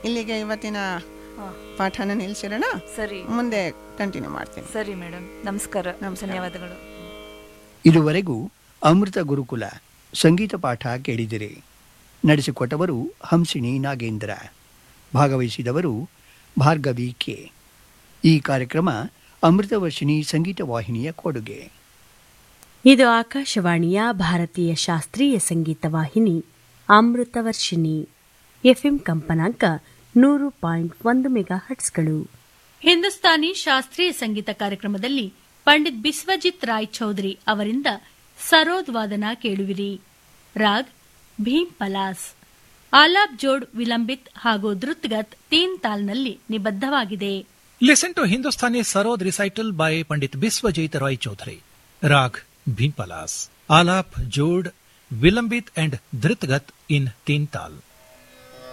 ಇಲ್ಲಿಗೆ ಇವತ್ತಿನ ಪಾಠನ ನಿಲ್ಲಿಸಿರೋಣ ಸರಿ ಮುಂದೆ ಕಂಟಿನ್ಯೂ ಮಾಡ್ತೀನಿ ಸರಿ ಮೇಡಮ್ ನಮಸ್ಕಾರ ನಮಸ್ಕಾರ. ಧನ್ಯವಾದಗಳು ಇದುವರೆಗೂ ಅಮೃತ ಗುರುಕುಲ ಸಂಗೀತ ಪಾಠ ಕೇಳಿದಿರಿ ನಡೆಸಿಕೊಟ್ಟವರು ಹಂಸಿಣಿ ನಾಗೇಂದ್ರ ಭಾಗವಹಿಸಿದವರು ಭಾರ್ಗವಿ ಕೆ ಈ ಕಾರ್ಯಕ್ರಮ ಅಮೃತವರ್ಷಿಣಿ ಸಂಗೀತ ವಾಹಿನಿಯ ಕೊಡುಗೆ ಇದು ಆಕಾಶವಾಣಿಯ ಭಾರತೀಯ ಶಾಸ್ತ್ರೀಯ ಸಂಗೀತ ವಾಹಿನಿ ಅಮೃತವರ್ಷಿಣಿ ಎಫ್ಎಂ ಕಂಪನಾಂಕ ನೂರು ಪಾಯಿಂಟ್ ಒಂದು ಮೆಗಾ ಹಟ್ಸ್ಗಳು ಹಿಂದೂಸ್ತಾನಿ ಶಾಸ್ತ್ರೀಯ ಸಂಗೀತ ಕಾರ್ಯಕ್ರಮದಲ್ಲಿ ಪಂಡಿತ್ ಬಿಸ್ವಜಿತ್ ರಾಯ್ ಚೌಧರಿ ಅವರಿಂದ ಸರೋದ್ ವಾದನ ಕೇಳುವಿರಿ ರಾಗ್ ಭೀಮ್ ಪಲಾಸ್ ಆಲಾಪ್ ಜೋಡ್ ವಿಲಂಬಿತ್ ಹಾಗೂ ಧೃತ್ಗತ್ ತೀನ್ ತಾಲ್ನಲ್ಲಿ ನಿಬದ್ಧವಾಗಿದೆ Listen to Hindustani Sarod recital by Pandit Biswajit Roy Chaudhary. Rag Bhimpalas. Alap, Jod, Vilambit and Dhritgat in Tintal.